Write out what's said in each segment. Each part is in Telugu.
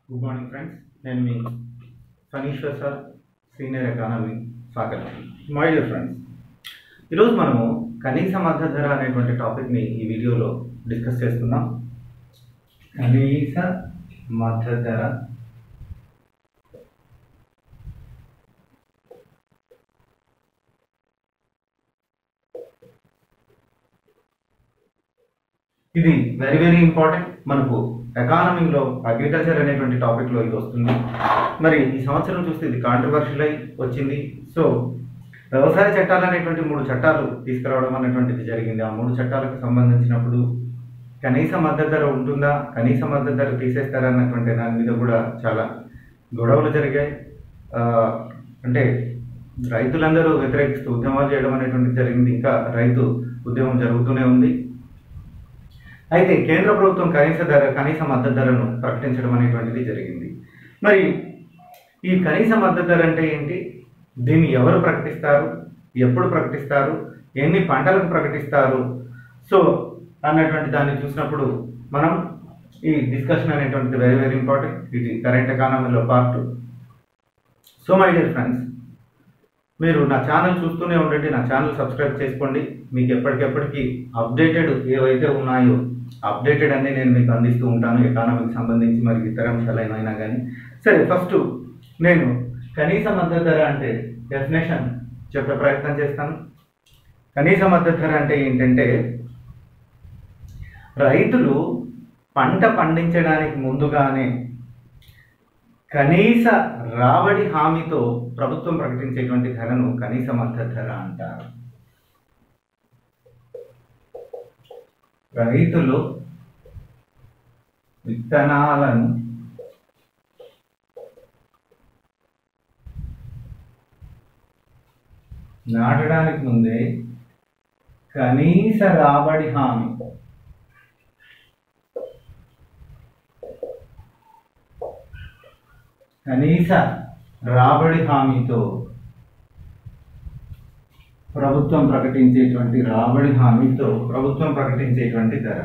గుడ్ మార్నింగ్ ఫ్రెండ్స్ నేను మీ Phaniswar sir senior economy faculty my dear friends ఈరోజు మనము కనీస మద్దతు ధర అనేటువంటి టాపిక్ని ఈ వీడియోలో డిస్కస్ చేస్తున్నాం కనీస మద్దతు ధర ఇది వెరీ వెరీ ఇంపార్టెంట్ మనకు ఎకానమీలో అగ్రికల్చర్ అనేటువంటి టాపిక్లో ఇది వస్తుంది మరి ఈ సంవత్సరం చూస్తే ఇది కాంట్రవర్షియల్ అయి వచ్చింది సో వ్యవసాయ చట్టాలు అనేటువంటి మూడు చట్టాలు తీసుకురావడం అనేటువంటిది జరిగింది ఆ మూడు చట్టాలకు సంబంధించినప్పుడు కనీస మద్దతు ధర ఉంటుందా కనీస మద్దతు ధర తీసేస్తారా అన్నటువంటి దాని మీద కూడా చాలా గొడవలు జరిగాయి ఆ, అంటే రైతులందరూ వ్యతిరేకిస్తూ ఉద్యమాలు చేయడం అనేటువంటిది జరిగింది ఇంకా రైతు ఉద్యమం జరుగుతూనే ఉంది అయితే కేంద్ర ప్రభుత్వం కనీస ధర కనీస మద్దతు ధరను ప్రకటించడం అనేటువంటిది జరిగింది మరి ఈ కనీస మద్దతు ధర అంటే ఏంటి దీన్ని ఎవరు ప్రకటిస్తారు ఎప్పుడు ప్రకటిస్తారు ఎన్ని పంటలకు ప్రకటిస్తారు సో అన్నటువంటి దాన్ని చూసినప్పుడు మనం ఈ డిస్కషన్ అనేటువంటిది వెరీ వెరీ ఇంపార్టెంట్ ఇది కరెంట్ ఎకానమీలో part so my dear friends మీరు నా ఛానల్ చూస్తూనే ఉండండి నా ఛానల్ సబ్స్క్రైబ్ చేసుకోండి మీకు ఎప్పటికెప్పటికి అప్డేటెడ్ ఏవైతే ఉన్నాయో అప్డేటెడ్ అన్ని నేను మీకు అందిస్తూ ఉంటాను ఎకానమీకి సంబంధించి మరి ఇతర అంశాలైనా కానీ సరే ఫస్ట్ నేను కనీస మద్దతు ధర అంటే డెఫినేషన్ చెప్పే ప్రయత్నం చేస్తాను కనీస మద్దతు ధర అంటే ఏంటంటే రైతులు పంట పండించడానికి ముందుగానే కనీస రాబడి హామీతో ప్రభుత్వం ప్రకటించేటువంటి ధరను కనీస మద్దతు ధర అంటారు రైతులు విత్తనాలను నాటడానికి ముందే కనీస రాబడి హామీ కనీస రాబడి హామీతో ప్రభుత్వం ప్రకటించేటువంటి రాబడి హామీతో ప్రభుత్వం ప్రకటించేటువంటి ధర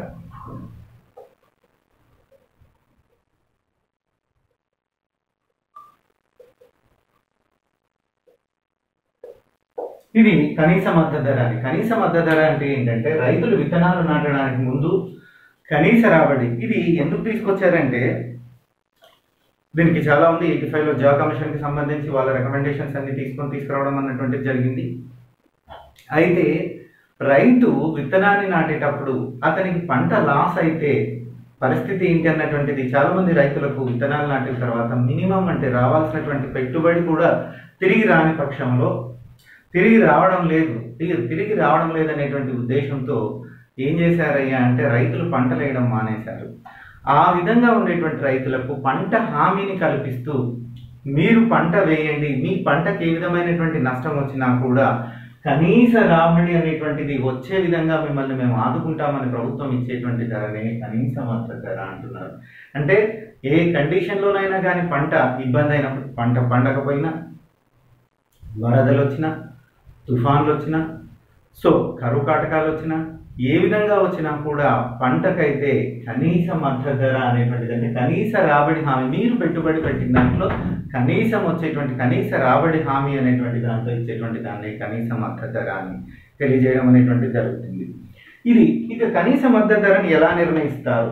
ఇది కనీస మద్దతు ధర అని కనీస మద్దతు ధర అంటే ఏంటంటే రైతులు విత్తనాలు నాటడానికి ముందు కనీస రాబడి ఇది ఎందుకు తీసుకొచ్చారంటే దీనికి చాలా ఉంది ఎయిటీ ఫైవ్లో జా కమిషన్కి సంబంధించి వాళ్ళ రికమెండేషన్స్ అన్ని తీసుకొని తీసుకురావడం అన్నటువంటిది జరిగింది అయితే రైతు విత్తనాన్ని నాటేటప్పుడు అతనికి పంట లాస్ అయితే పరిస్థితి ఏంటి అన్నటువంటిది చాలా మంది రైతులకు విత్తనాలు నాటిన తర్వాత మినిమం అంటే రావాల్సినటువంటి పెట్టుబడి కూడా తిరిగి రాని పక్షంలో తిరిగి రావడం లేదు తిరిగి తిరిగి రావడం లేదనేటువంటి ఉద్దేశంతో ఏం చేశారయ్యా అంటే రైతులు పంటలు వేయడం మానేశారు ఆ విధంగా ఉండేటువంటి రైతులకు పంట హామీని కల్పిస్తూ మీరు పంట వేయండి మీ పంటకి ఏ విధమైనటువంటి నష్టం వచ్చినా కూడా కనీస రాబడి అనేటువంటిది వచ్చే విధంగా మిమ్మల్ని మేము ఆదుకుంటామని ప్రభుత్వం ఇచ్చేటువంటి ధరనే కనీస మద్దతు ధర అంటున్నారు అంటే ఏ కండిషన్లోనైనా కానీ పంట ఇబ్బంది అయినప్పుడు పంట పండకపోయినా వరదలు వచ్చినా తుఫాన్లు వచ్చినా సో కరువు కాటకాలు వచ్చినా ఏ విధంగా వచ్చినా కూడా పంటకైతే కనీస మద్దతు ధర అనేటువంటిది అంటే కనీస రాబడి హామీ మీరు పెట్టుబడి పెట్టిన దాంట్లో కనీసం వచ్చేటువంటి కనీస రాబడి హామీ అనేటువంటి దాంట్లో ఇచ్చేటువంటి దాన్ని కనీస మద్దతు ధర అని తెలియజేయడం అనేటువంటిది జరుగుతుంది ఇది ఇక కనీస మద్దతు ధరని ఎలా నిర్ణయిస్తారు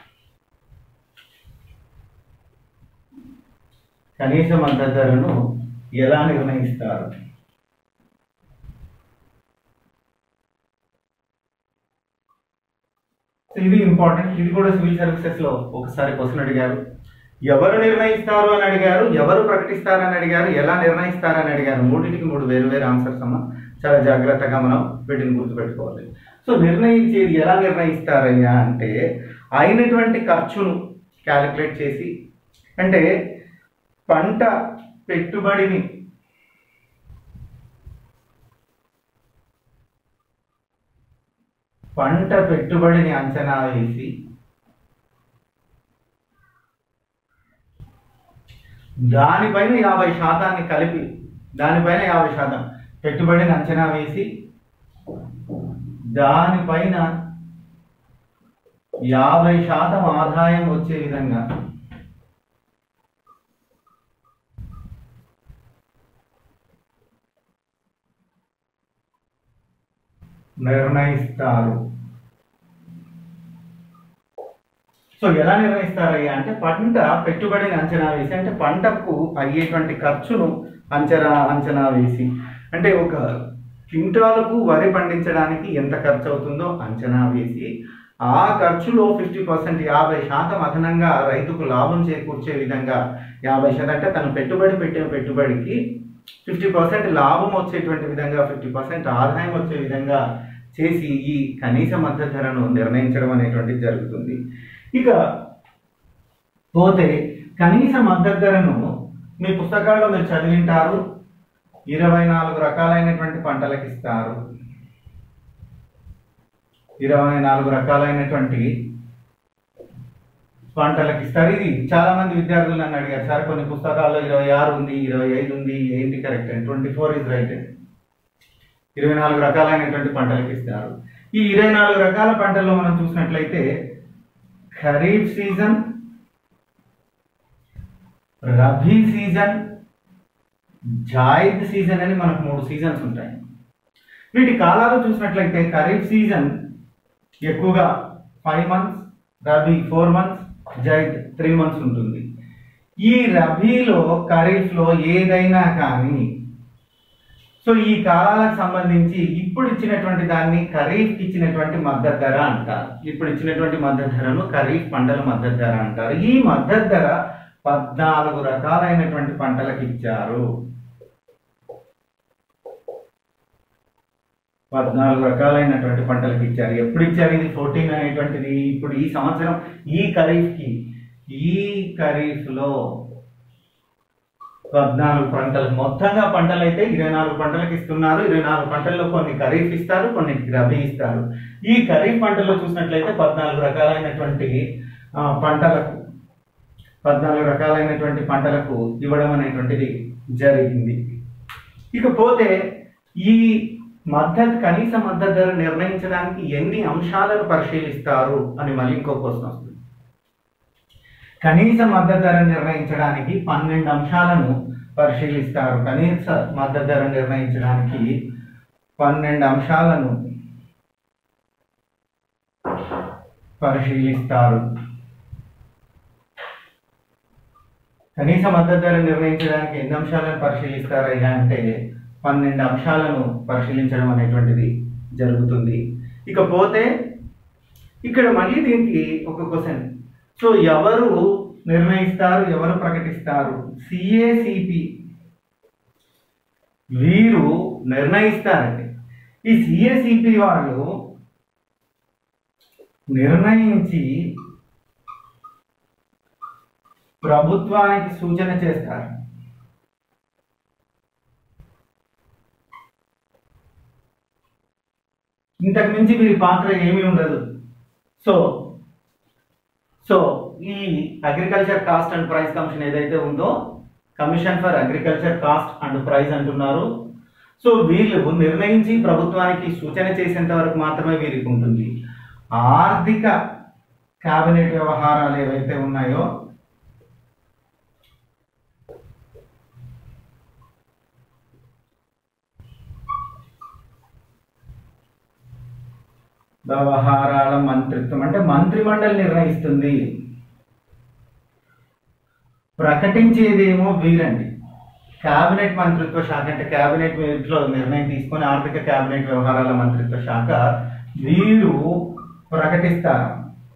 కనీస మద్దతు ధరను ఎలా నిర్ణయిస్తారు సో ఇది ఇంపార్టెంట్ ఇది కూడా సివిల్ సర్వీసెస్ లో ఒకసారి క్వశ్చన్ అడిగారు ఎవరు నిర్ణయిస్తారు అని అడిగారు ఎవరు ప్రకటిస్తారు అని అడిగారు ఎలా నిర్ణయిస్తారు అని అడిగారు మూడింటికి మూడు వేరు వేరు ఆన్సర్స్ అమ్మా చాలా జాగ్రత్తగా మనం వీటిని గుర్తుపెట్టుకోవాలి సో నిర్ణయించేది ఎలా నిర్ణయిస్తారయ్యా అంటే అయినటువంటి ఖర్చును క్యాలిక్యులేట్ చేసి అంటే పంట పెట్టుబడిని పంట పెట్టుబడిని అంచనా వేసి దానిపైన యాభై శాతాన్ని కలిపి దానిపైన యాభై శాతం పెట్టుబడిని అంచనా వేసి దానిపైన యాభై శాతం ఆదాయం వచ్చే విధంగా నిర్ణయిస్తారు సో ఎలా నిర్ణయిస్తారయ్యా అంటే పంట పెట్టుబడిని అంచనా వేసి అంటే పంటకు అయ్యేటువంటి ఖర్చును అంచనా అంచనా వేసి అంటే ఒక క్వింటాలకు వరి పండించడానికి ఎంత ఖర్చు అవుతుందో అంచనా వేసి ఆ ఖర్చులో ఫిఫ్టీ పర్సెంట్ యాభై శాతం అదనంగా రైతుకు లాభం చేకూర్చే విధంగా యాభై శాతం అంటే తను పెట్టుబడి పెట్టిన పెట్టుబడికి ఫిఫ్టీ పర్సెంట్ లాభం వచ్చేటువంటి విధంగా ఫిఫ్టీ పర్సెంట్ ఆదాయం వచ్చే విధంగా చేసి ఈ కనీస మద్దతు ధరను నిర్ణయించడం అనేటువంటిది జరుగుతుంది ఇక పోతే కనీస మద్దతు ధరను మీ పుస్తకాల్లో మీరు చదివింటారు ఇరవై నాలుగు రకాలైనటువంటి పంటలకు ఇస్తారు ఇరవై నాలుగు రకాలైనటువంటి పంటలకు ఇస్తారు ఇది చాలా మంది విద్యార్థులు నన్ను అడిగారు సార్ కొన్ని పుస్తకాల్లో ఇరవై ఆరు ఉంది ఇరవై ఐదు ఉంది ఏంటి correct and twenty four is right ఇరవై నాలుగు రకాలైనటువంటి పంటలకు ఇస్తారు ఈ ఇరవై నాలుగు రకాల పంటల్లో మనం చూసినట్లయితే kharif season rabi season zaid season అని మనకు మూడు సీజన్స్ ఉంటాయి వీటి కాలాలు చూసినట్లయితే ఖరీఫ్ సీజన్ ఎక్కువగా five months rabi four months zaid three months ఉంటుంది ఈ రబీలో ఖరీఫ్లో ఏదైనా కానీ సో ఈ కాలాలకు సంబంధించి ఇప్పుడు ఇచ్చినటువంటి దాన్ని ఖరీఫ్ ఇచ్చినటువంటి మద్దతు ధర అంటారు ఇప్పుడు ఇచ్చినటువంటి మద్దతు ధరను ఖరీఫ్ పంటల మద్దతు ధర అంటారు ఈ మద్దతు ధర పద్నాలుగు రకాలైనటువంటి పంటలకు ఇచ్చారు పద్నాలుగు రకాలైనటువంటి పంటలకు ఇచ్చారు ఎప్పుడు ఇచ్చారు ఇది ఫోర్టీన్ అనేటువంటిది ఇప్పుడు ఈ సంవత్సరం ఈ ఖరీఫ్కి ఈ ఖరీఫ్లో పద్నాలుగు పంటలు మొత్తంగా పంటలు అయితే ఇరవై నాలుగు పంటలకు ఇస్తున్నారు ఇరవై నాలుగు పంటల్లో కొన్ని ఖరీఫ్ ఇస్తారు కొన్ని రబీ ఇస్తారు ఈ ఖరీఫ్ పంటలో చూసినట్లయితే పద్నాలుగు రకాలైనటువంటి ఆ, పంటలకు పద్నాలుగు రకాలైనటువంటి పంటలకు ఇవ్వడం అనేటువంటిది జరిగింది ఇకపోతే ఈ మద్దతు కనీస మద్దతు ధర నిర్ణయించడానికి ఎన్ని అంశాలను పరిశీలిస్తారు అని మళ్ళీ ఇంకో క్వశ్చన్ వస్తుంది కనీస మద్దతు ధర నిర్ణయించడానికి పన్నెండు అంశాలను పరిశీలిస్తారు కనీస మద్దతు ధర నిర్ణయించడానికి పన్నెండు అంశాలను పరిశీలిస్తారు కనీస మద్దతు ధర నిర్ణయించడానికి ఎన్ని అంశాలను పరిశీలిస్తారయ్యా అంటే పన్నెండు అంశాలను పరిశీలించడం అనేటువంటిది జరుగుతుంది ఇకపోతే ఇక్కడ మళ్ళీ దీనికి ఒక క్వశ్చన్ సో ఎవరు నిర్ణయిస్తారు ఎవరు ప్రకటిస్తారు సిఏసిపి వీరు నిర్ణయిస్తారండి ఈ సిఏసిపి వాళ్ళు నిర్ణయించి ప్రభుత్వానికి సూచన చేస్తారు ఇంతకు మించి వీరి పాత్ర ఏమీ ఉండదు సో సో ఈ agriculture cost and price commission ఏదైతే ఉందో commission for agriculture cost and price అంటున్నారు సో వీళ్ళు నిర్ణయించి ప్రభుత్వానికి సూచన చేసేంత వరకు మాత్రమే వీరికి ఉంటుంది ఆర్థిక కేబినెట్ వ్యవహారాలు ఏవైతే ఉన్నాయో వ్యవహారాల మంత్రిత్వం అంటే మంత్రిమండలి నిర్ణయిస్తుంది ప్రకటించేదేమో వీరండి కేబినెట్ మంత్రిత్వ శాఖ అంటే కేబినెట్ లో నిర్ణయం తీసుకొని ఆర్థిక కేబినెట్ వ్యవహారాల మంత్రిత్వ శాఖ వీరు ప్రకటిస్తారు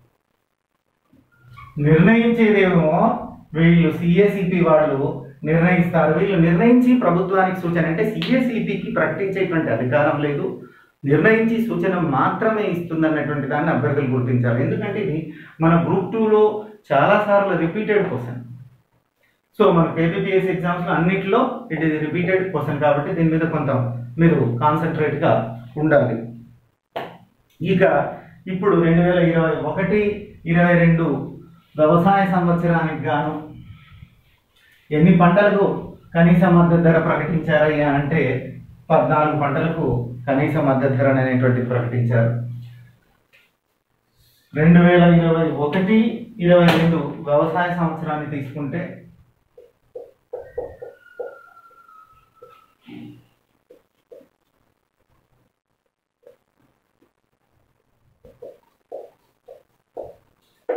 నిర్ణయించేదేమో వీళ్ళు సిఎసిపి వాళ్ళు నిర్ణయిస్తారు వీళ్ళు నిర్ణయించి ప్రభుత్వానికి సూచన అంటే సిఎసిపికి ప్రకటించేటువంటి అధికారం లేదు నిర్ణయించి సూచన మాత్రమే ఇస్తుందన్నటువంటి దాన్ని అభ్యర్థులు గుర్తించాలి ఎందుకంటే ఇది మన గ్రూప్ టూలో చాలాసార్లు రిపీటెడ్ క్వశ్చన్ సో మన కేపీపీఎస్ ఎగ్జామ్స్లో అన్నిటిలో ఇట్ ఈస్ రిపీటెడ్ క్వశ్చన్ కాబట్టి దీని మీద కొంత మీరు కాన్సన్ట్రేట్గా ఉండాలి ఇక ఇప్పుడు రెండు వేల ఇరవై ఒకటి ఇరవై రెండు వ్యవసాయ సంవత్సరానికి గాను ఎన్ని పంటలకు కనీస మద్దతు ధర ప్రకటించారయ్యా అంటే పద్నాలుగు పంటలకు కనీస మద్దతు ధర అనేటువంటిది ప్రకటించారు రెండు వేల ఇరవై ఒకటి ఇరవై రెండు వ్యవసాయ సంవత్సరాన్ని తీసుకుంటే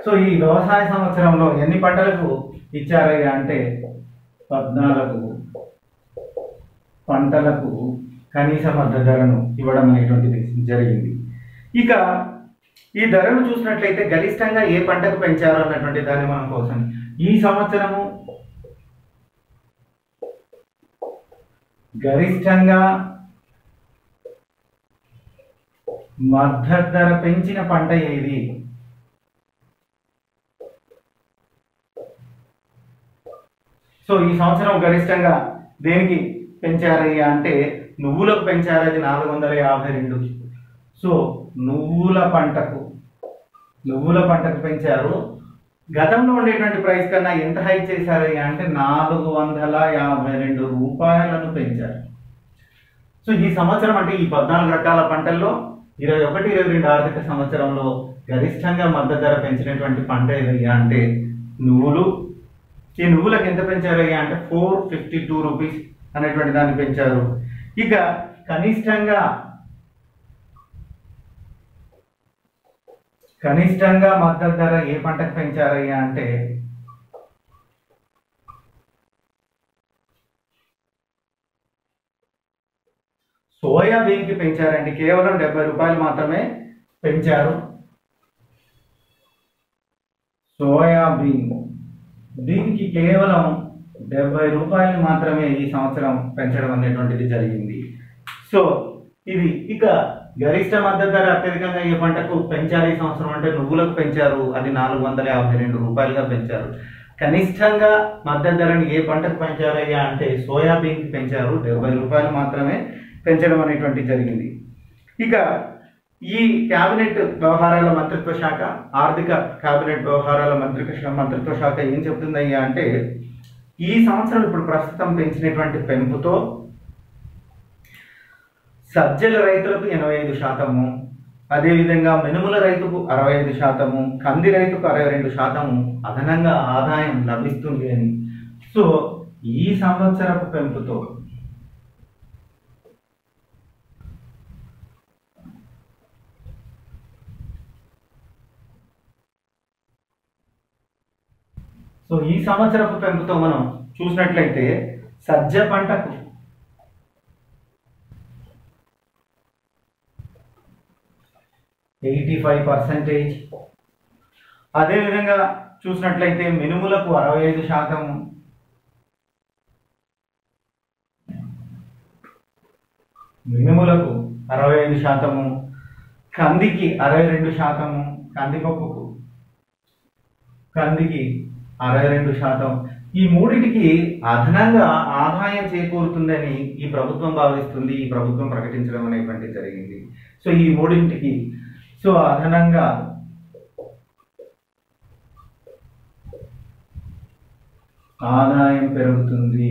సో ఈ వ్యవసాయ సంవత్సరంలో ఎన్ని పంటలకు ఇచ్చారయ్యా అంటే పద్నాలుగు పంటలకు కనీస మద్దతు ధరను ఇవ్వడం అనేటువంటిది జరిగింది ఇక ఈ ధరను చూసినట్లయితే గరిష్టంగా ఏ పంటకు పెంచారు అన్నటువంటి దాన్ని మనం కోసం ఈ సంవత్సరము గరిష్టంగా మద్దతు ధర పెంచిన పంట ఏది సో ఈ సంవత్సరం గరిష్టంగా దేనికి పెంచారయ్యా అంటే నువ్వులకు పెంచారు అది నాలుగు వందల యాభై రెండు సో నువ్వుల పంటకు నువ్వుల పంటకు పెంచారు గతంలో ఉండేటువంటి ప్రైస్ కన్నా ఎంత హైక్ చేశారయ్యా అంటే నాలుగు వందల యాభై రెండు రూపాయలను పెంచారు సో ఈ సంవత్సరం అంటే ఈ పద్నాలుగు రకాల పంటల్లో ఇరవై ఒకటి ఇరవై రెండు ఆర్థిక సంవత్సరంలో గరిష్టంగా మద్దతు ధర పెంచినటువంటి పంట ఏదయ్యా అంటే నువ్వులు ఈ నువ్వులకు ఎంత పెంచారయ్యా అంటే ఫోర్ ఫిఫ్టీ టూ రూపీస్ అనేటువంటి దాన్ని పెంచారు ఇక కనిష్టంగా కనిష్టంగా మద్దతు ధర ఏ పంటకు పెంచారయ్యా అంటే సోయాబీన్కి పెంచారండి కేవలం డెబ్బై రూపాయలు మాత్రమే పెంచారు సోయాబీన్ దీనికి కేవలం డెబ్బై రూపాయలు మాత్రమే ఈ సంవత్సరం పెంచడం అనేటువంటిది జరిగింది సో ఇది ఇక గరిష్ట మద్దతు ధర అత్యధికంగా ఏ పంటకు పెంచారు ఈ సంవత్సరం అంటే నువ్వులకు పెంచారు అది నాలుగు వందల యాభై రెండు రూపాయలుగా పెంచారు కనిష్టంగా మద్దతు ధరని ఏ పంటకు పెంచారయ్యా అంటే సోయాబీన్కి పెంచారు డెబ్బై రూపాయలు మాత్రమే పెంచడం అనేటువంటిది జరిగింది ఇక ఈ కేబినెట్ వ్యవహారాల మంత్రిత్వ శాఖ ఆర్థిక కేబినెట్ వ్యవహారాల మంత్రిత్వ శా- మంత్రిత్వ శాఖ ఏం చెప్తుందయ్యా అంటే ఈ సంవత్సరం ఇప్పుడు ప్రస్తుతం పెంచినటువంటి పెంపుతో సజ్జల రైతులకు ఎనభై ఐదు శాతము అదేవిధంగా మినుముల రైతుకు అరవై ఐదు శాతము కంది రైతుకు అరవై రెండు శాతము అదనంగా ఆదాయం లభిస్తుంది అని సో ఈ సంవత్సరపు పెంపుతో సో ఈ సంవత్సరపు పెంపుతో మనం చూసినట్లయితే సజ్జ పంటకు ఎయిటీ ఫైవ్ పర్సెంటేజ్ అదేవిధంగా చూసినట్లయితే మినుములకు అరవై ఐదు శాతం మినుములకు అరవై ఐదు శాతము కందికి అరవై రెండు శాతము కందిపప్పుకు కందికి అరవై రెండు శాతం ఈ మూడింటికి అదనంగా ఆదాయం చేకూరుతుందని ఈ ప్రభుత్వం భావిస్తుంది ఈ ప్రభుత్వం ప్రకటించడం అనేటువంటిది జరిగింది సో ఈ మూడింటికి సో అదనంగా ఆదాయం పెరుగుతుంది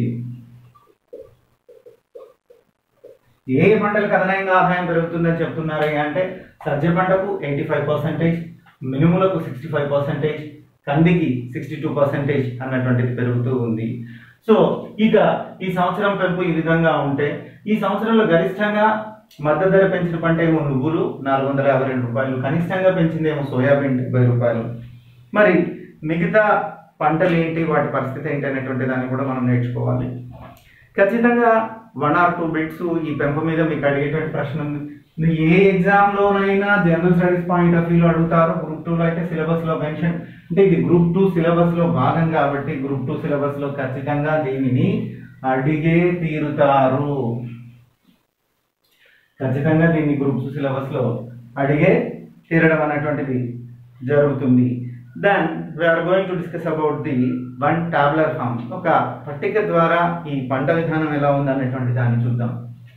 ఏ పంటలకు అదనంగా ఆదాయం పెరుగుతుందని చెప్తున్నారు అంటే సజ్జ పంటకు ఎయిటీ ఫైవ్ పర్సెంటేజ్ మినుములకు సిక్స్టీ ఫైవ్ పర్సెంటేజ్ కందికి సిక్స్టీ టూ పర్సెంటేజ్ అన్నటువంటిది పెరుగుతూ ఉంది సో ఇక ఈ సంవత్సరం పెంపు ఈ విధంగా ఉంటే ఈ సంవత్సరంలో గరిష్టంగా మద్దతు ధర పెంచిన పంట ఏమో నువ్వులు నాలుగు వందల యాభై రెండు రూపాయలు కనిష్టంగా పెంచిందేమో సోయాబీన్ డెబ్బై రూపాయలు మరి మిగతా పంటలు ఏంటి వాటి పరిస్థితి ఏంటి అనేటువంటి దాన్ని కూడా మనం నేర్చుకోవాలి ఖచ్చితంగా వన్ ఆర్ టూ బిట్స్ ఈ పెంపు మీద మీకు అడిగేటువంటి ప్రశ్న ఉంది ఇది ఏ ఎగ్జామ్ లోనైనా జనరల్ స్టడీస్ పాయింట్ ఆఫ్ వ్యూలో అడుగుతారు గ్రూప్ టూలో అయితే సిలబస్ లో మెన్షన్ అంటే ఇది గ్రూప్ టూ సిలబస్ లో భాగం కాబట్టి గ్రూప్ టూ సిలబస్ లో ఖచ్చితంగా దీనిని అడిగే తీరుతారు ఖచ్చితంగా దీన్ని గ్రూప్ టూ సిలబస్ లో అడిగే తీరడం అనేటువంటిది జరుగుతుంది then we are going to discuss about the one tabular form ఒక పట్టిక ద్వారా ఈ పంట విధానం ఎలా ఉంది అనేటువంటి దాన్ని చూద్దాం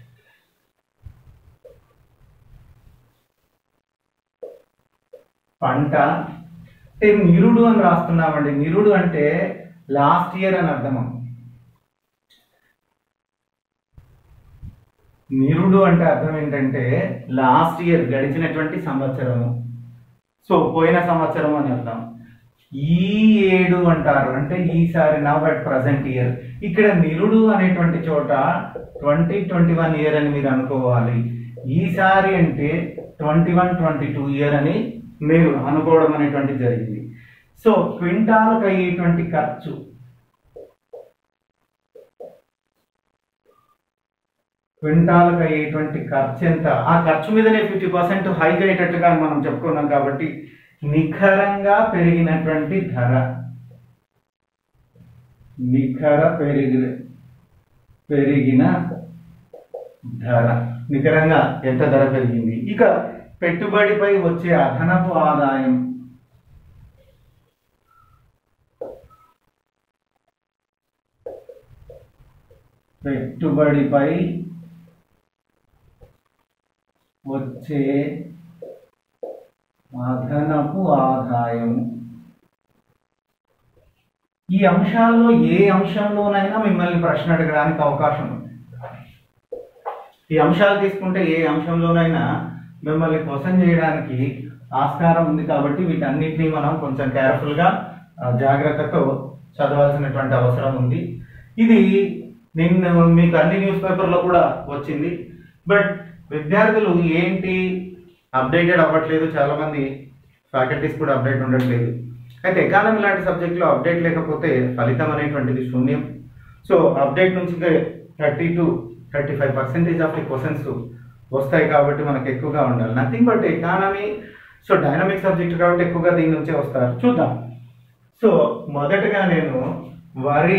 పంట అంటే నిరుడు అని రాస్తున్నామండి నిరుడు అంటే లాస్ట్ ఇయర్ అని అర్థం నిరుడు అంటే అర్థం ఏంటంటే లాస్ట్ ఇయర్ గడిచినటువంటి సంవత్సరము సో పోయిన సంవత్సరం అని అర్థం ఈ ఏడు అంటారు అంటే ఈసారి నవ్ అట్ ప్రజెంట్ ఇయర్ ఇక్కడ నిరుడు అనేటువంటి చోట ట్వంటీ ట్వంటీ వన్ ఇయర్ అని మీరు అనుకోవాలి ఈసారి అంటే twenty one twenty two year అని మీరు అనుకోవడం అనేటువంటిది జరిగింది సో క్వింటాల్కి అయ్యేటువంటి ఖర్చు క్వింటాల్కి అయ్యేటువంటి ఖర్చు ఎంత ఆ ఖర్చు మీదనే ఫిఫ్టీ పర్సెంట్ హైక్ అయ్యేటట్టుగా మనం చెప్పుకున్నాం కాబట్టి నిఖరంగా పెరిగినటువంటి ధర నిఖర పెరిగి పెరిగిన ధర నికరంగా ఎంత ధర పెరిగింది ఇక పెట్టుబడిపై వచ్చే అదనపు ఆదాయం పెట్టుబడిపై వచ్చే అదనపు ఆదాయం ఈ అంశాల్లో ఏ అంశంలోనైనా మిమ్మల్ని ప్రశ్న అడగడానికి అవకాశం ఉంది ఈ అంశాలు తీసుకుంటే ఏ అంశంలోనైనా మిమ్మల్ని క్వశ్చన్ చేయడానికి ఆస్కారం ఉంది కాబట్టి వీటన్నిటిని మనం కొంచెం కేర్ఫుల్గా ఆ, జాగ్రత్తతో చదవాల్సినటువంటి అవసరం ఉంది ఇది నిన్న మీకు అన్ని న్యూస్ పేపర్లో కూడా వచ్చింది బట్ విద్యార్థులు ఏంటి అప్డేటెడ్ అవ్వట్లేదు చాలామంది ఫ్యాకల్టీస్ కూడా అప్డేట్ ఉండట్లేదు అయితే ఎకానమీ లాంటి సబ్జెక్ట్లో అప్డేట్ లేకపోతే ఫలితం అనేటువంటిది శూన్యం సో అప్డేట్ నుంచి thirty to thirty five percentage of the questions వస్తాయి కాబట్టి మనకు ఎక్కువగా ఉండాలి nothing but economy so dynamic subject కాబట్టి ఎక్కువగా దీని నుంచే వస్తారు చూద్దాం సో మొదటగా నేను వరి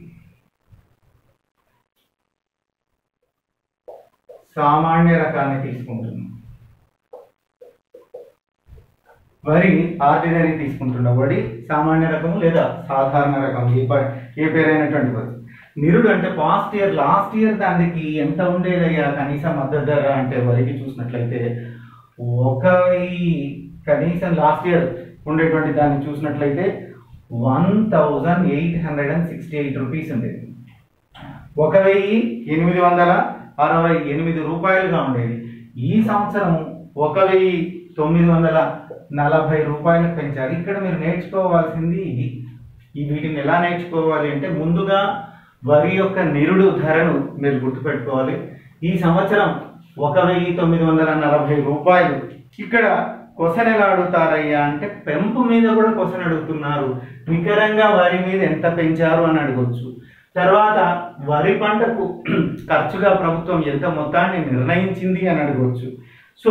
సామాన్య రకాన్ని తీసుకుంటున్నాను వరి ఆర్డినరీ తీసుకుంటున్నా వరి సామాన్య రకము లేదా సాధారణ రకం ఏ ప- ఏ పేరైనటువంటి వరి నిరుడు అంటే పాస్ట్ ఇయర్ లాస్ట్ ఇయర్ దానికి ఎంత ఉండేదయ్యా కనీస మద్దతు ధర అంటే వరికి చూసినట్లయితే ఒక వెయ్యి కనీసం లాస్ట్ ఇయర్ ఉండేటువంటి దాన్ని చూసినట్లయితే one thousand eight hundred and sixty eight rupees ఉండేది ఒక వెయ్యి ఎనిమిది వందల అరవై ఎనిమిది రూపాయలుగా ఉండేది ఈ సంవత్సరం ఒక వెయ్యి తొమ్మిది వందల నలభై రూపాయలకు పెంచారు ఇక్కడ మీరు నేర్చుకోవాల్సింది ఈ వీటిని ఎలా నేర్చుకోవాలి అంటే ముందుగా వరి యొక్క నిరుడు ధరను మీరు గుర్తుపెట్టుకోవాలి ఈ సంవత్సరం ఒక వెయ్యి తొమ్మిది వందల నలభై రూపాయలు ఇక్కడ క్వశ్చన్ ఎలా అడుగుతారయ్యా అంటే పెంపు మీద కూడా క్వశ్చన్ అడుగుతున్నారు నికరంగా వరి మీద ఎంత పెంచారు అని అడగొచ్చు తర్వాత వరి పంటకు ఖర్చుగా ప్రభుత్వం ఎంత మొత్తాన్ని నిర్ణయించింది అని అడగవచ్చు సో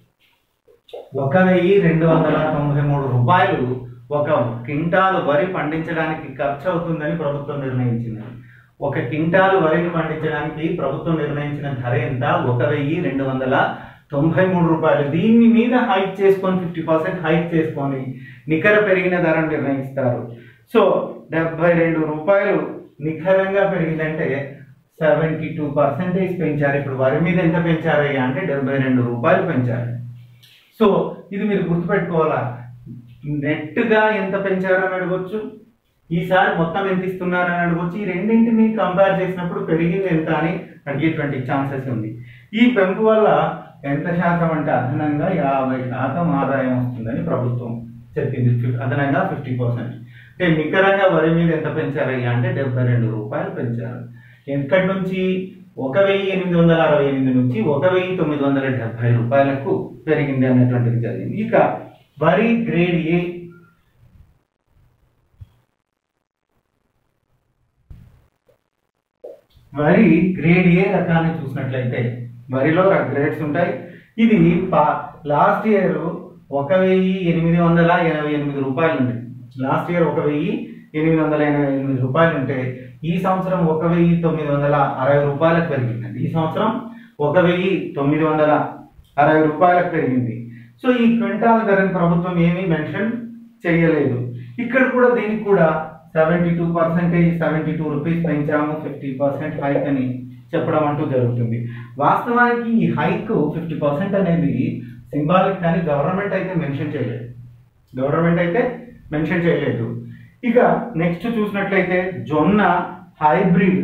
ఒక వెయ్యి రెండు వందల తొంభై మూడు రూపాయలు ఒక క్వింటాలు వరి పండించడానికి ఖర్చు అవుతుందని ప్రభుత్వం నిర్ణయించింది ఒక క్వింటాలు వరిని పండించడానికి ప్రభుత్వం నిర్ణయించిన ధర ఎంత ఒక వెయ్యి రెండు వందల తొంభై మూడు రూపాయలు దీని మీద హైక్ చేసుకొని ఫిఫ్టీ పర్సెంట్ హైక్ చేసుకొని నికర పెరిగిన ధరను నిర్ణయిస్తారు సో డెబ్బై రెండు రూపాయలు నిఖరంగా పెరిగిందంటే సెవెంటీ టూ పర్సెంటేజ్ పెంచారు ఇప్పుడు వరి మీద ఎంత పెంచారయ్యా అంటే డెబ్బై రెండు రూపాయలు పెంచారు సో ఇది మీరు గుర్తుపెట్టుకోవాలా నెట్గా ఎంత పెంచారని అడగొచ్చు ఈసారి మొత్తం ఎంత ఇస్తున్నారని అడగొచ్చు ఈ రెండింటిని కంపేర్ చేసినప్పుడు పెరిగింది ఎంత అని అడిగేటువంటి ఛాన్సెస్ ఉంది ఈ పెంపు వల్ల ఎంత శాతం అంటే అదనంగా యాభై శాతం ఆదాయం వస్తుందని ప్రభుత్వం చెప్పింది ఫిఫ్- అదనంగా ఫిఫ్టీ పర్సెంట్ అంటే నికరంగా వరి మీద ఎంత పెంచారయ్యా అంటే డెబ్బై రెండు రూపాయలు పెంచారు ఎక్కడి నుంచి ఒక వెయ్యి ఎనిమిది వందల అరవై ఎనిమిది నుంచి ఒక వెయ్యి తొమ్మిది వందల డెబ్బై రూపాయలకు పెరిగింది అన్నటువంటిది జరిగింది ఇక వరి గ్రేడ్ ఏ వరి గ్రేడ్ ఏ రకాన్ని చూసినట్లయితే వరిలో గ్రేడ్స్ ఉంటాయి ఇది లాస్ట్ ఇయర్ ఒక వెయ్యి ఎనిమిది వందల ఎనభై ఎనిమిది రూపాయలు ఉంది లాస్ట్ ఇయర్ ఒక వెయ్యి ఎనిమిది వందల ఎనభై ఎనిమిది రూపాయలు ఉంటే ఈ సంవత్సరం ఒక వెయ్యి తొమ్మిది వందల అరవై రూపాయలకు పెరిగిందండి ఈ సంవత్సరం ఒక వెయ్యి తొమ్మిది వందల అరవై రూపాయలకు పెరిగింది సో ఈ క్వింటాల్ ధరని ప్రభుత్వం ఏమీ మెన్షన్ చేయలేదు ఇక్కడ కూడా దీనికి కూడా seventy two percentage seventy two rupees పెంచాము ఫిఫ్టీ పర్సెంట్ హైక్ అని చెప్పడం అంటూ జరుగుతుంది వాస్తవానికి ఈ హైక్ ఫిఫ్టీ పర్సెంట్ అనేది సింబాలిక్ కానీ గవర్నమెంట్ అయితే మెన్షన్ చేయలేదు గవర్నమెంట్ అయితే మెన్షన్ చేయలేదు ఇక నెక్స్ట్ చూసినట్లయితే జొన్న హైబ్రిడ్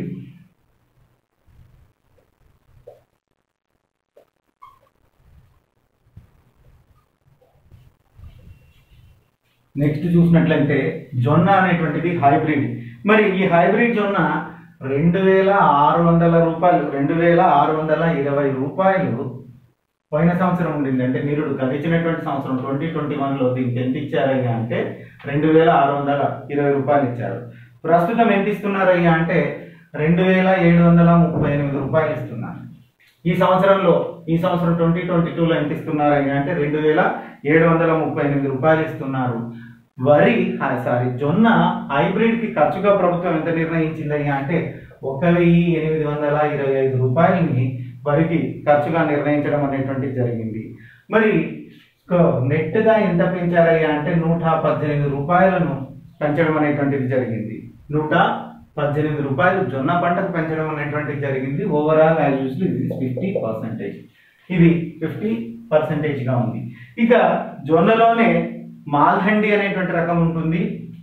నెక్స్ట్ చూసినట్లయితే జొన్న అనేటువంటిది హైబ్రిడ్ మరి ఈ హైబ్రిడ్ జొన్న రెండు వేల ఆరు వందల రూపాయలు రెండు వేల ఆరు వందల ఇరవై రూపాయలు పోయిన సంవత్సరం ఉండింది అంటే నిరుడు గడిచినటువంటి సంవత్సరం ట్వంటీ ట్వంటీ వన్లో దీనికి ఎంత ఇచ్చారయ్యా అంటే రెండు వేల ఆరు వందల ఇరవై రూపాయలు ఇచ్చారు ప్రస్తుతం ఎంత ఇస్తున్నారయ్యా అంటే రెండు వేల ఏడు వందల ముప్పై ఎనిమిది రూపాయలు ఇస్తున్నారు ఈ సంవత్సరంలో ఈ సంవత్సరం ట్వంటీ ట్వంటీ టూలో ఎంత ఇస్తున్నారయ్యా అంటే రెండు వేల ఏడు వందల ముప్పై ఎనిమిది రూపాయలు ఇస్తున్నారు వరి సారీ జొన్న హైబ్రిడ్ కి ఖర్చుగా ప్రభుత్వం ఎంత నిర్ణయించిందయ్యా అంటే ఒక వెయ్యి ఎనిమిది వందల ఇరవై ఐదు రూపాయలని వరికి ఖర్చుగా నిర్ణయించడం అనేటువంటిది జరిగింది మరి నెట్గా ఎంత పెంచారయ్యా అంటే నూట పద్దెనిమిది రూపాయలను పెంచడం అనేటువంటిది జరిగింది నూట పద్దెనిమిది రూపాయలు జొన్న పంటకు పెంచడం అనేటువంటిది జరిగింది ఓవరాల్ వాల్యూస్ ఇది ఫిఫ్టీ పర్సెంటేజ్ ఇది ఫిఫ్టీ పర్సెంటేజ్ గా ఉంది ఇక జొన్నలోనే మాల్హండి అనేటువంటి రకం ఉంటుంది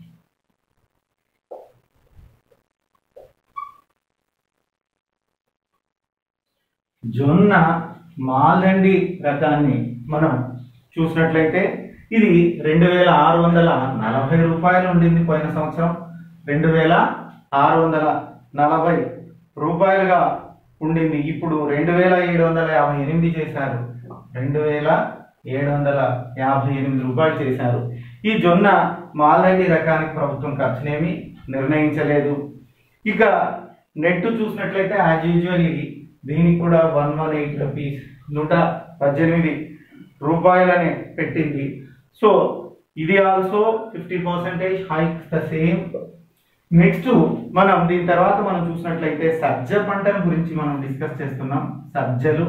జొన్న మాల్హండి రకాన్ని మనం చూసినట్లయితే ఇది రెండు వేల ఆరు వందల నలభై రూపాయలు ఉండింది పోయిన సంవత్సరం రెండు వేల ఆరు వందల నలభై రూపాయలుగా ఉండింది ఇప్పుడు రెండు వేల ఏడు వందల యాభై ఎనిమిది చేశారు రెండు వేల ఏడు వందల యాభై ఎనిమిది రూపాయలు చేశారు ఈ జొన్న మాల్హండి రకానికి ప్రభుత్వం ఖర్చునేమి నిర్ణయించలేదు ఇక నెట్ చూసినట్లయితే యాజ్ యూజువల్లీ దీనికి కూడా వన్ వన్ ఎయిట్ రూపీస్ నూట పద్దెనిమిది రూపాయలని పెట్టింది సో ఇది also fifty percentage hike the same next మనం దీని తర్వాత మనం చూసినట్లయితే సజ్జ పంటల గురించి మనం డిస్కస్ చేస్తున్నాం సజ్జలు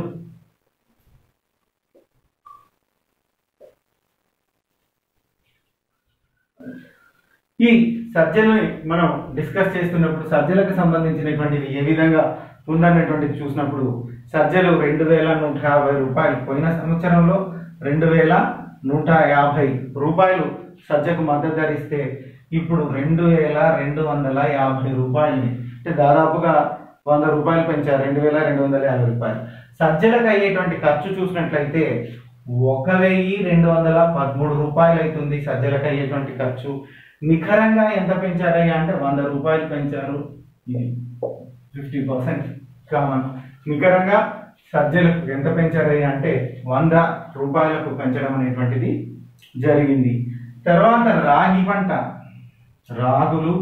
ఈ సజ్జల్ని మనం డిస్కస్ చేస్తున్నప్పుడు సజ్జలకు సంబంధించినటువంటిది ఏ విధంగా ఉందన్నటువంటిది చూసినప్పుడు సజ్జలు రెండు వేల నూట యాభై రూపాయలు పోయిన సంవత్సరంలో రెండు వేల నూట యాభై రూపాయలు సజ్జకు మద్దతు ధరిస్తే ఇప్పుడు రెండు వేల రెండు వందల యాభై రూపాయలని అంటే దాదాపుగా వంద రూపాయలు పెంచారు రెండు వేల రెండు వందల యాభై రూపాయలు సజ్జలకు అయ్యేటువంటి ఖర్చు చూసినట్లయితే ఒక వెయ్యి రెండు వందల పదమూడు రూపాయలు అవుతుంది సజ్జలకు అయ్యేటువంటి ఖర్చు నిఖరంగా ఎంత పెంచారయ్యా అంటే వంద రూపాయలు పెంచారు ఇది ఫిఫ్టీ పర్సెంట్ కామన్ నికరంగా సజ్జలకు ఎంత పెంచారయ్యా అంటే వంద రూపాయలకు పెంచడం అనేటువంటిది జరిగింది తర్వాత రాగి పంట రాగులు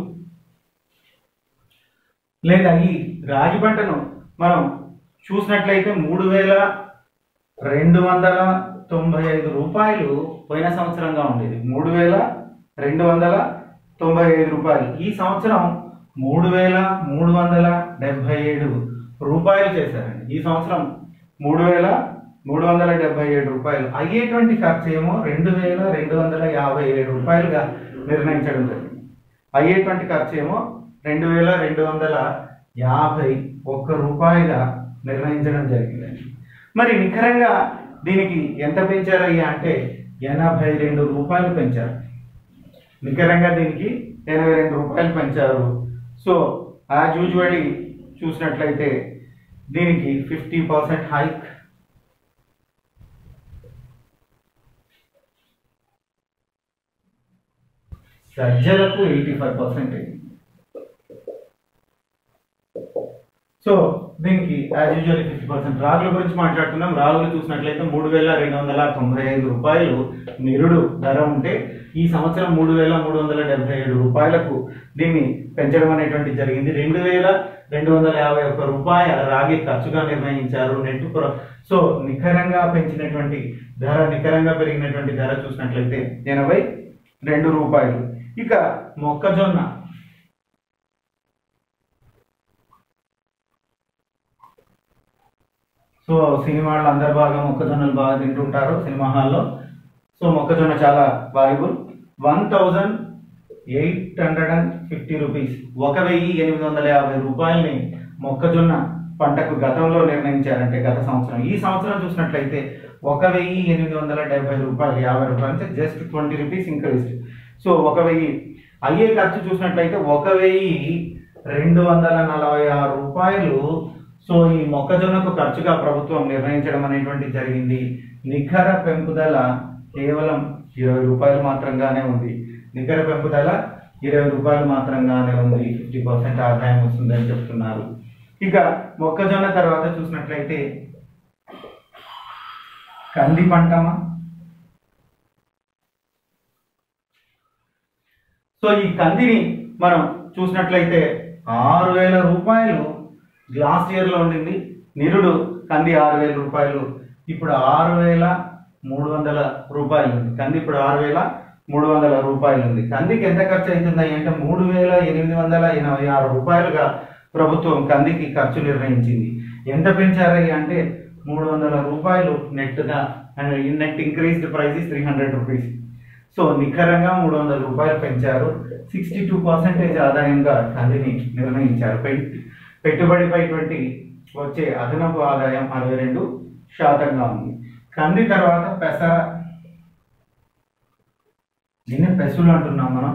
లేదా ఈ రాగి పంటను మనం చూసినట్లయితే మూడు వేల రెండు వందల తొంభై ఐదు రూపాయలు పోయిన సంవత్సరంగా ఉండేది మూడు వేల రెండు వందల తొంభై ఐదు రూపాయలు ఈ సంవత్సరం మూడు వేల మూడు వందల డెబ్బై ఏడు రూపాయలు చేశారండి ఈ సంవత్సరం మూడు వేల మూడు వందల డెబ్బై ఏడు రూపాయలు అయ్యేటువంటి ఖర్చు ఏమో రెండు వేల రెండు వందల యాభై ఏడు రూపాయలుగా నిర్ణయించడం జరిగింది అయ్యేటువంటి ఖర్చు ఏమో రెండు వేల రెండు వందల యాభై ఒక్క రూపాయిగా నిర్ణయించడం జరిగిందండి మరి నిఖరంగా దీనికి ఎంత పెంచారయ్యా అంటే ఎనభై రెండు రూపాయలు పెంచారు నికరంగా దీనికి ఎనభై రెండు రూపాయలు పెంచారు సో యాజ్ యూజువల్లీ చూసినట్లయితే దీనికి ఫిఫ్టీ పర్సెంట్ హైక్ సజ్జలకు ఎయిటీ ఫైవ్ పర్సెంటేజ్ సో దీనికి యాజ్ యూజువల్ ఫిఫ్టీ పర్సెంట్ రాగుల గురించి మాట్లాడుతున్నాం రాగులు చూసినట్లయితే మూడు వేల రెండు వందల తొంభై ఐదు రూపాయలు నిరుడు ధర ఉంటే ఈ సంవత్సరం మూడు వేల మూడు వందల డెబ్బై ఏడు రూపాయలకు దీన్ని పెంచడం అనేటువంటి జరిగింది రెండు వేల రెండు వందల యాభై ఒక్క రూపాయ రాగి ఖర్చుగా నిర్ణయించారు నెట్ ప్ర- సో నిఖరంగా పెంచినటువంటి ధర నిఖరంగా పెరిగినటువంటి ధర చూసినట్లయితే ఎనభై రెండు రూపాయలు ఇక మొక్కజొన్న సో సినిమాలు అందరు బాగా మొక్కజొన్నలు బాగా తింటుంటారు సినిమా హాల్లో సో మొక్కజొన్న చాలా valuable one thousand eight hundred and fifty rupees ఒక వెయ్యి ఎనిమిది వందల యాభై రూపాయలని మొక్కజొన్న పంటకు గతంలో నిర్ణయించారంటే గత సంవత్సరం ఈ సంవత్సరం చూసినట్లయితే ఒక వెయ్యి ఎనిమిది వందల డెబ్బై రూపాయలు యాభై రూపాయలు అంటే just twenty rupees increased so ఒక వెయ్యి అయ్యే ఖర్చు చూసినట్లయితే ఒక వెయ్యి రెండు వందల నలభై ఆరు రూపాయలు సో ఈ మొక్కజొన్నకు ఖర్చుగా ప్రభుత్వం నిర్ణయించడం అనేటువంటి జరిగింది నిఖర పెంపుదల కేవలం ఇరవై రూపాయలు మాత్రంగానే ఉంది నికర పెంపుదల ఇరవై రూపాయలు మాత్రంగానే ఉంది ఫిఫ్టీ పర్సెంట్ ఆదాయం వస్తుందని చెప్తున్నారు ఇక మొక్కజొన్న తర్వాత చూసినట్లయితే కంది పంటమా సో ఈ కందిని మనం చూసినట్లయితే ఆరు వేల రూపాయలు లాస్ట్ ఇయర్లో ఉండింది నిరుడు కంది ఆరు వేల రూపాయలు ఇప్పుడు ఆరు వేల మూడు వందల రూపాయలు ఉంది కంది ఇప్పుడు ఆరు వేల మూడు వందల రూపాయలు ఉంది కందికి ఎంత ఖర్చు అవుతుంది అంటే మూడు వేల ఎనిమిది వందల ఎనభై ఆరు రూపాయలుగా ప్రభుత్వం కందికి ఖర్చు నిర్ణయించింది ఎంత పెంచారయ్య అంటే మూడు వందల రూపాయలు నెట్గా and net increased price is three hundred rupees so నిఖరంగా మూడు వందల రూపాయలు పెంచారు సిక్స్టీ టూ పర్సెంటేజ్ ఆదాయంగా కందిని నిర్ణయించారు పెట్- పెట్టుబడిపైటువంటి వచ్చే అదనపు ఆదాయం అరవై రెండు శాతంగా ఉంది కంది తర్వాత పెసర దీన్ని పెసులు అంటున్నాం మనం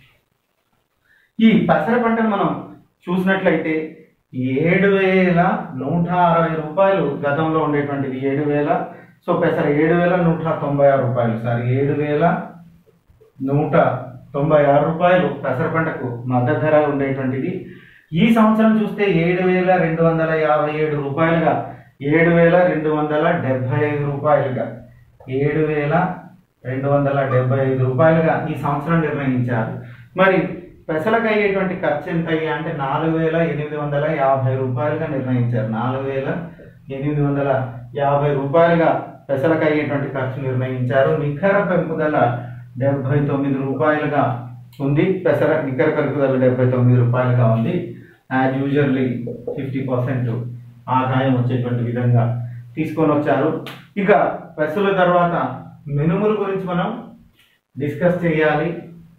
ఈ పెసర పంటను మనం చూసినట్లయితే ఏడు వేల నూట అరవై రూపాయలు గతంలో ఉండేటువంటిది ఏడు వేల సో పెసర ఏడు వేల నూట తొంభై ఆరు రూపాయలు సారీ ఏడు వేల నూట తొంభై ఆరు రూపాయలు పెసర పంటకు మద్దతు ధర ఉండేటువంటిది ఈ సంవత్సరం చూస్తే ఏడు వేల రెండు వందల యాభై ఏడు రూపాయలుగా ఏడు వేల రెండు వందల డెబ్బై ఐదు రూపాయలుగా ఏడు వేల రెండు వందల డెబ్బై ఐదు రూపాయలుగా ఈ సంవత్సరం నిర్ణయించారు మరి పెసలకు అయ్యేటువంటి ఖర్చు ఎంత అయ్యా అంటే నాలుగు వేల ఎనిమిది వందల యాభై రూపాయలుగా నిర్ణయించారు నాలుగు వేల ఎనిమిది వందల యాభై రూపాయలుగా పెసలకు అయ్యేటువంటి ఖర్చు నిర్ణయించారు నిఖర పెంపుదల డెబ్బై తొమ్మిది రూపాయలుగా ఉంది పెసర నికర పెరుగుదల డెబ్బై తొమ్మిది రూపాయలుగా ఉంది యాజ్ యూజువల్లీ ఫిఫ్టీ పర్సెంట్ ఆదాయం వచ్చేటువంటి విధంగా తీసుకొని వచ్చారు ఇక పెసల తర్వాత మినుముల గురించి మనం డిస్కస్ చేయాలి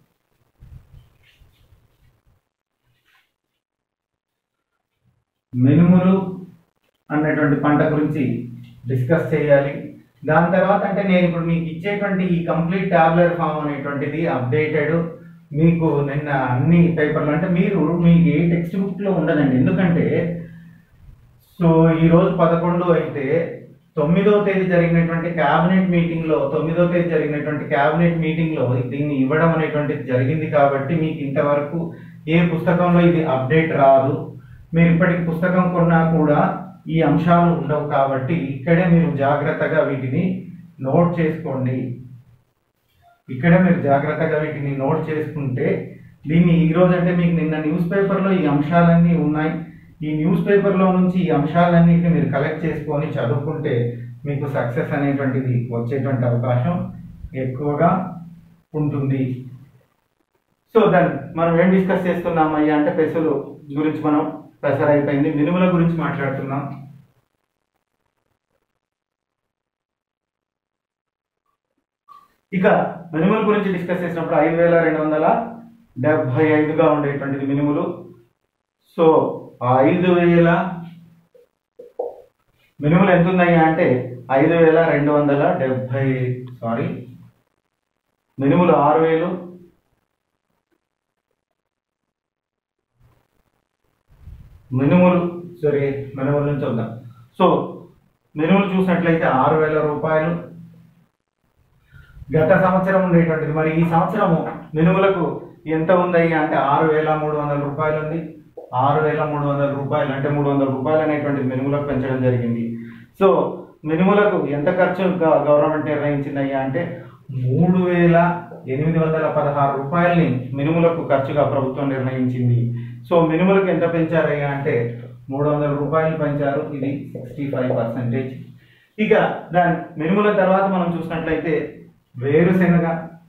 మినుములు అన్నటువంటి పంట గురించి డిస్కస్ చేయాలి దాని తర్వాత అంటే నేను ఇప్పుడు మీకు ఇచ్చేటువంటి ఈ కంప్లీట్ టాబ్లెట్ ఫామ్ అనేటువంటిది అప్డేటెడ్ మీకు నిన్న అన్ని పేపర్లు అంటే మీరు మీకు ఏ టెక్స్ట్ బుక్లో ఉండదండి ఎందుకంటే సో ఈ రోజు పదకొండు అయితే తొమ్మిదో తేదీ జరిగినటువంటి క్యాబినెట్ మీటింగ్ లో తొమ్మిదో తేదీ జరిగినటువంటి క్యాబినెట్ మీటింగ్ లో దీన్ని ఇవ్వడం అనేటువంటిది జరిగింది కాబట్టి మీకు ఇంతవరకు ఏ పుస్తకంలో ఇది అప్డేట్ రాదు మీరు ఇప్పటికి పుస్తకం కొన్నా కూడా ఈ అంశాలు ఉండవు కాబట్టి ఇక్కడే మీరు జాగ్రత్తగా వీటిని నోట్ చేసుకోండి ఇక్కడే మీరు జాగ్రత్తగా వీటిని నోట్ చేసుకుంటే దీన్ని ఈ రోజు అంటే మీకు నిన్న న్యూస్ పేపర్లో ఈ అంశాలన్నీ ఉన్నాయి ఈ న్యూస్ పేపర్లో నుంచి ఈ అంశాలన్నింటినీ మీరు కలెక్ట్ చేసుకొని చదువుకుంటే మీకు సక్సెస్ అనేటువంటిది వచ్చేటువంటి అవకాశం ఎక్కువగా ఉంటుంది సో దెన్ మనం ఏం డిస్కస్ చేస్తున్నామయ్యా అంటే పెసలు గురించి మనం పెసర అయిపోయింది మినుముల గురించి మాట్లాడుతున్నాం ఇక మినుముల గురించి డిస్కస్ చేసినప్పుడు ఐదు వేల రెండు వందల డెబ్బై ఐదుగా ఉండేటువంటిది మినుములు సో ఆ ఐదు వేల మినుములు ఎంత ఉన్నాయా అంటే ఐదు వేల రెండు వందల డెబ్బై సారీ మినుములు ఆరు వేలు మినుములు సరే మినుముల నుంచి వద్దాం సో మినుములు చూసినట్లయితే ఆరు వేల రూపాయలు గత సంవత్సరం ఉండేటువంటిది మరి ఈ సంవత్సరము మినుములకు ఎంత ఉందయ్యా అంటే ఆరు వేల మూడు వందల రూపాయలు ఉంది ఆరు వేల మూడు వందల రూపాయలు అంటే మూడు వందల రూపాయలు అనేటువంటిది మినుములకు పెంచడం జరిగింది సో మినుములకు ఎంత ఖర్చు గ- గవర్నమెంట్ నిర్ణయించిందయ్యా అంటే మూడు వేల ఎనిమిది వందల పదహారు రూపాయలని మినుములకు ఖర్చుగా ప్రభుత్వం నిర్ణయించింది సో మినుములకు ఎంత పెంచారయ్యా అంటే మూడు వందల రూపాయలు పెంచారు ఇది సిక్స్టీ ఫైవ్ పర్సెంటేజ్ ఇక దాని మినుముల తర్వాత మనం చూసినట్లయితే వేరుశెనగ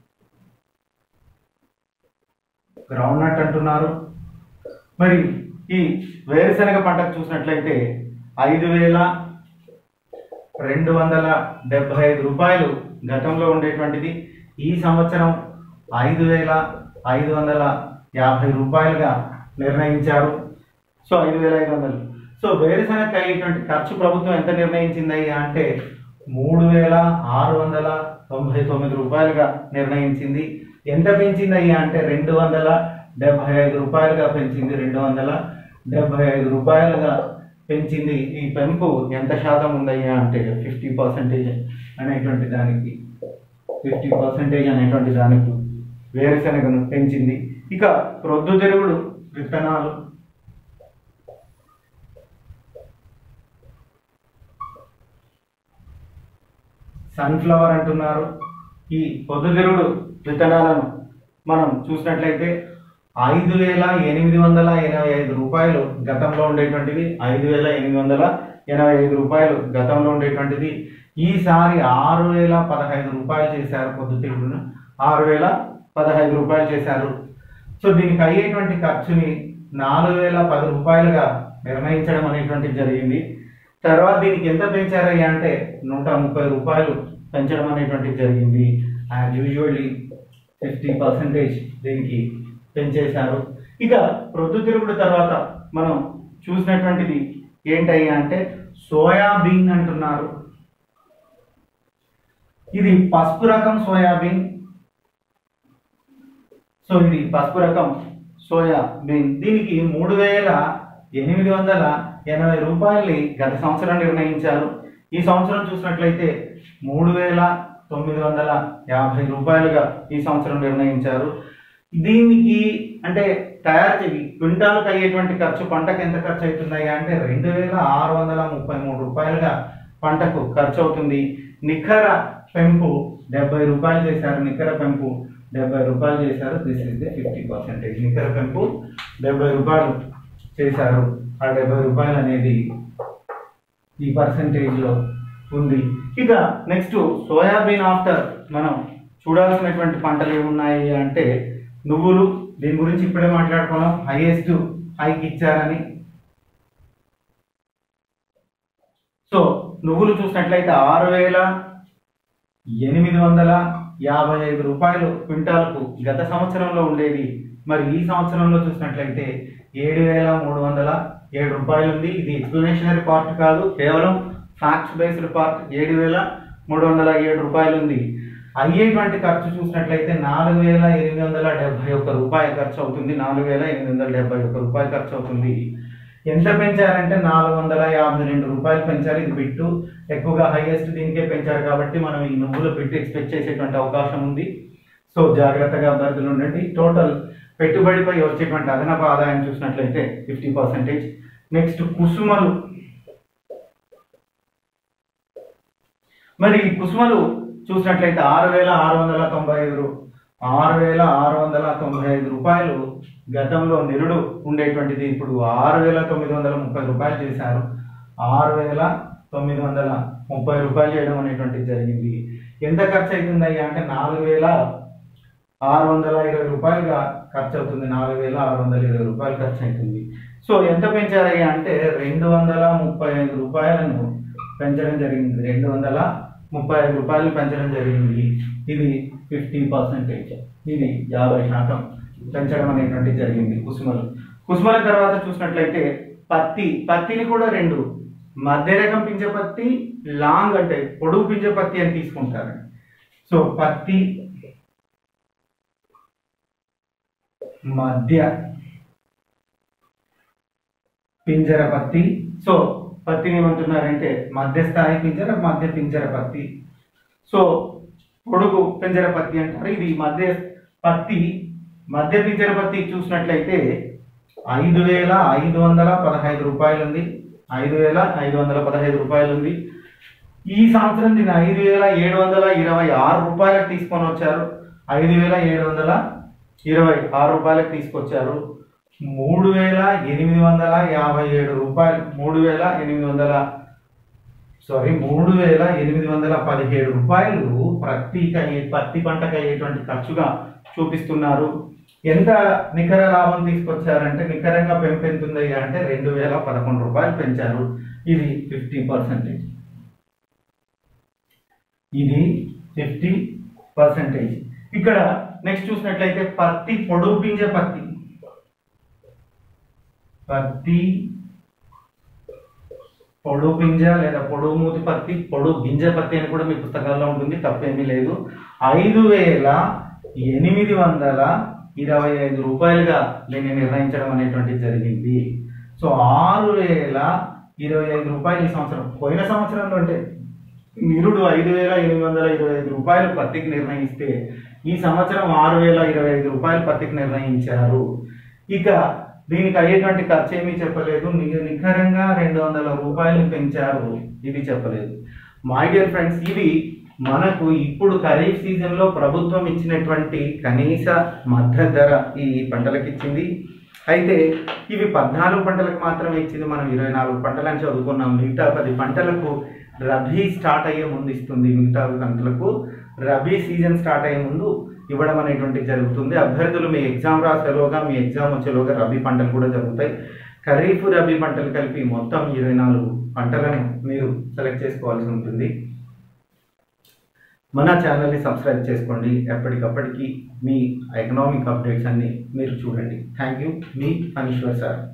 గ్రౌండ్ నట్ అంటున్నారు మరి ఈ వేరుశెనగ పంటకు చూసినట్లయితే ఐదు వేల రెండు వందల డెబ్బై ఐదు రూపాయలు గతంలో ఉండేటువంటిది ఈ సంవత్సరం ఐదు వేల ఐదు వందల యాభై రూపాయలుగా నిర్ణయించారు సో ఐదు వేల ఐదు వందలు సో వేరుశెనగ అయ్యేటువంటి ఖర్చు ప్రభుత్వం ఎంత నిర్ణయించింది అంటే మూడు వేల ఆరు వందల తొంభై తొమ్మిది రూపాయలుగా నిర్ణయించింది ఎంత పెంచింది అయ్యా అంటే రెండు వందల డెబ్బై ఐదు రూపాయలుగా పెంచింది రెండు వందల డెబ్బై ఐదు రూపాయలుగా పెంచింది ఈ పెంపు ఎంత శాతం ఉందయ్యా అంటే ఫిఫ్టీ పర్సెంటేజ్ అనేటువంటి దానికి ఫిఫ్టీ పర్సెంటేజ్ అనేటువంటి దానికి వేరుశెనగను పెంచింది ఇక ప్రొద్దుతిరుగుడు విత్తనాలు సన్ఫ్లవర్ అంటున్నారు ఈ పొద్దుతిరుగుడు విత్తనాలను మనం చూసినట్లయితే ఐదు వేల ఎనిమిది వందల ఎనభై ఐదు రూపాయలు గతంలో ఉండేటువంటిది ఐదు వేల ఎనిమిది వందల ఎనభై ఐదు రూపాయలు గతంలో ఉండేటువంటిది ఈసారి ఆరు వేల పదహైదు రూపాయలు చేశారు పొద్దుతిరుగుడును ఆరు వేల పదహైదు రూపాయలు చేశారు సో దీనికి అయ్యేటువంటి ఖర్చుని నాలుగు వేల పది రూపాయలుగా నిర్ణయించడం అనేటువంటిది జరిగింది తర్వాత దీనికి ఎంత పెంచారయ్యా అంటే నూట ముప్పై రూపాయలు పెంచడం అనేటువంటిది జరిగింది యాజ్ యూజువల్లీ ఫిఫ్టీ పర్సెంటేజ్ దీనికి పెంచేశారు ఇక ప్రొద్దుతిరుగుడు తర్వాత మనం చూసినటువంటిది ఏంటయ్యా అంటే సోయాబీన్ అంటున్నారు ఇది పసుపు రకం సోయాబీన్ సో ఇది పసుపు రకం సోయా బీన్ దీనికి మూడు వేల ఎనిమిది వందల ఎనభై రూపాయలని గత సంవత్సరం నిర్ణయించారు ఈ సంవత్సరం చూసినట్లయితే మూడు వేల తొమ్మిది వందల యాభై రూపాయలుగా ఈ సంవత్సరం నిర్ణయించారు దీనికి అంటే తయారు చేయి క్వింటాలకు అయ్యేటువంటి ఖర్చు పంటకు ఎంత ఖర్చు అవుతున్నాయి అంటే రెండు వేల ఆరు వందల ముప్పై మూడు రూపాయలుగా పంటకు ఖర్చు అవుతుంది నిఖర పెంపు డెబ్బై రూపాయలు చేశారు నికర పెంపు డెబ్బై రూపాయలు చేశారు this is the fifty percentage నికర పెంపు డెబ్బై రూపాయలు చేశారు ఆ డెబ్బై రూపాయలు అనేది ఈ పర్సంటేజ్లో ఉంది ఇక నెక్స్ట్ సోయాబీన్ ఆఫ్టర్ మనం చూడాల్సినటువంటి పంటలు ఏమున్నాయి అంటే నువ్వులు దీని గురించి ఇప్పుడే మాట్లాడుకున్నాం హైయెస్ట్ హైక్ ఇచ్చారని సో నువ్వులు చూసినట్లయితే ఆరు వేల ఎనిమిది వందల యాభై ఐదు రూపాయలు క్వింటాల్కు గత సంవత్సరంలో ఉండేది మరి ఈ సంవత్సరంలో చూసినట్లయితే ఏడు వేల మూడు వందల ఏడు రూపాయలు ఉంది ఇది ఎక్స్ప్లెనేషనరీ పార్ట్ కాదు కేవలం ఫ్యాక్ట్స్ బేస్డ్ పార్ట్ ఏడు వేల మూడు వందల ఏడు రూపాయలు ఉంది అయ్యేటువంటి ఖర్చు చూసినట్లయితే నాలుగు వేల ఎనిమిది వందల డెబ్బై ఒక్క రూపాయలు ఖర్చు అవుతుంది నాలుగు వేల ఎనిమిది వందల డెబ్బై ఒక్క రూపాయలు ఖర్చు అవుతుంది ఎంత పెంచారంటే నాలుగు వందల యాభై రెండు రూపాయలు పెంచారు ఇది బిట్టు ఎక్కువగా హైయెస్ట్ దీనికే పెంచారు కాబట్టి మనం ఈ నువ్వుల బిట్టు ఎక్స్పెక్ట్ చేసేటువంటి అవకాశం ఉంది సో జాగ్రత్తగా అభ్యర్థులు ఉండండి టోటల్ పెట్టుబడిపై వచ్చేటువంటి అదనపు ఆదాయం చూసినట్లయితే ఫిఫ్టీ పర్సెంటేజ్ నెక్స్ట్ కుసుమలు మరి ఈ కుసుమలు చూసినట్లయితే ఆరు వేల ఆరు వందల తొంభై ఐదు రూ- ఆరు వేల ఆరు వందల తొంభై ఐదు రూపాయలు గతంలో నిరుడు ఉండేటువంటిది ఇప్పుడు ఆరు వేల తొమ్మిది వందల ముప్పై రూపాయలు చేశారు ఆరు వేల తొమ్మిది వందల ముప్పై రూపాయలు చేయడం అనేటువంటిది జరిగింది ఎంత ఖర్చు అవుతుంది అయ్యా అంటే నాలుగు వేల ఆరు వందల ఇరవై రూపాయలుగా ఖర్చు అవుతుంది నాలుగు వేల ఆరు వందల ఇరవై రూపాయలు ఖర్చు అవుతుంది సో ఎంత పెంచారయ్యా అంటే రెండు వందల ముప్పై ఐదు రూపాయలను పెంచడం జరిగింది రెండు వందల ముప్పై ఐదు రూపాయలు పెంచడం జరిగింది ఇది ఫిఫ్టీ పర్సెంటేజ్ ఇది యాభై శాతం పెంచడం అనేటువంటి జరిగింది కుసుమలు కుసుమల తర్వాత చూసినట్లయితే పత్తి పత్తిని కూడా రెండు మధ్య రకం పింజ పత్తి లాంగ్ అంటే పొడుగు పింజ పత్తి అని తీసుకుంటారు సో పత్తి మధ్య పింజర పత్తి సో పత్తిని ఏమంటున్నారంటే మధ్య స్థాయి పింజర మధ్య పింజర పత్తి సో పొడుగు పింజర పత్తి అంటారు ఇది మధ్య పత్తి మధ్య పింజర పత్తి చూసినట్లయితే ఐదు వేల ఐదు వందల పదహైదు రూపాయలు ఉంది ఐదు వేల ఐదు వందల పదహైదు రూపాయలు ఉంది ఈ సంవత్సరం దీన్ని ఐదు వేల ఏడు వందల ఇరవై ఆరు రూపాయలకు తీసుకొని వచ్చారు ఐదు వేల ఏడు వందల ఇరవై ఆరు రూపాయలకు తీసుకొచ్చారు మూడు వేల ఎనిమిది వందల యాభై ఏడు రూపాయలు మూడు వేల ఎనిమిది వందల సారీ మూడు వేల ఎనిమిది వందల పదిహేడు రూపాయలు ప్రతికి అయ్యే పత్తి పంటకు అయ్యేటువంటి ఖర్చుగా చూపిస్తున్నారు ఎంత నికర లాభం తీసుకొచ్చారంటే నికరంగా పెంపు ఎంత ఉంది అంటే రెండు వేల పదకొండు రూపాయలు పెంచారు ఇది ఫిఫ్టీ పర్సెంటేజ్ ఇది ఫిఫ్టీ పర్సెంటేజ్ ఇక్కడ నెక్స్ట్ చూసినట్లయితే పత్తి పొడుగు పింజ పత్తి పత్తి పొడుగు పింజ లేదా పొడుగు మూతి పత్తి పొడుగు గింజ పత్తి అని కూడా మీ పుస్తకాల్లో ఉంటుంది తప్పేమీ లేదు ఐదు వేల ఎనిమిది వందల ఇరవై ఐదు రూపాయలుగా దీన్ని నిర్ణయించడం అనేటువంటిది జరిగింది సో ఆరు వేల ఇరవై ఐదు రూపాయలు ఈ సంవత్సరం పోయిన సంవత్సరంలో అంటే నిరుడు ఐదు వేల ఎనిమిది వందల ఇరవై ఐదు రూపాయలు పత్తికి నిర్ణయిస్తే ఈ సంవత్సరం ఆరు వేల ఇరవై ఐదు రూపాయలు పత్తికి నిర్ణయించారు ఇక దీనికి అయ్యేటువంటి ఖర్చు ఏమీ చెప్పలేదు ని- నిఖరంగా రెండు వందల రూపాయలు పెంచారు ఇది చెప్పలేదు మై డియర్ ఫ్రెండ్స్ ఇవి మనకు ఇప్పుడు ఖరీఫ్ సీజన్లో ప్రభుత్వం ఇచ్చినటువంటి కనీస మద్దతు ధర ఈ పంటలకు ఇచ్చింది అయితే ఇవి పద్నాలుగు పంటలకు మాత్రమే ఇచ్చింది మనం ఇరవై నాలుగు పంటలని చదువుకున్నాం మిగతా పది పంటలకు రబీ స్టార్ట్ అయ్యే ముందు ఇస్తుంది మిగతా పంటలకు రబీ సీజన్ స్టార్ట్ అయ్యే ముందు ఇవ్వడం అనేటువంటి జరుగుతుంది అభ్యర్థులు మీ ఎగ్జామ్ రాసేలోగా మీ ఎగ్జామ్ వచ్చేలోగా రబీ పంటలు కూడా జరుగుతాయి ఖరీఫ్ రబీ పంటలు కలిపి మొత్తం ఇరవై నాలుగు పంటలను మీరు సెలెక్ట్ చేసుకోవాల్సి ఉంటుంది మన ఛానల్ని సబ్స్క్రైబ్ చేసుకోండి ఎప్పటికప్పటికి మీ ఎకనామిక్ అప్డేట్స్ అన్ని మీరు చూడండి థ్యాంక్ యూ మీ ఫనీశ్వర్ సార్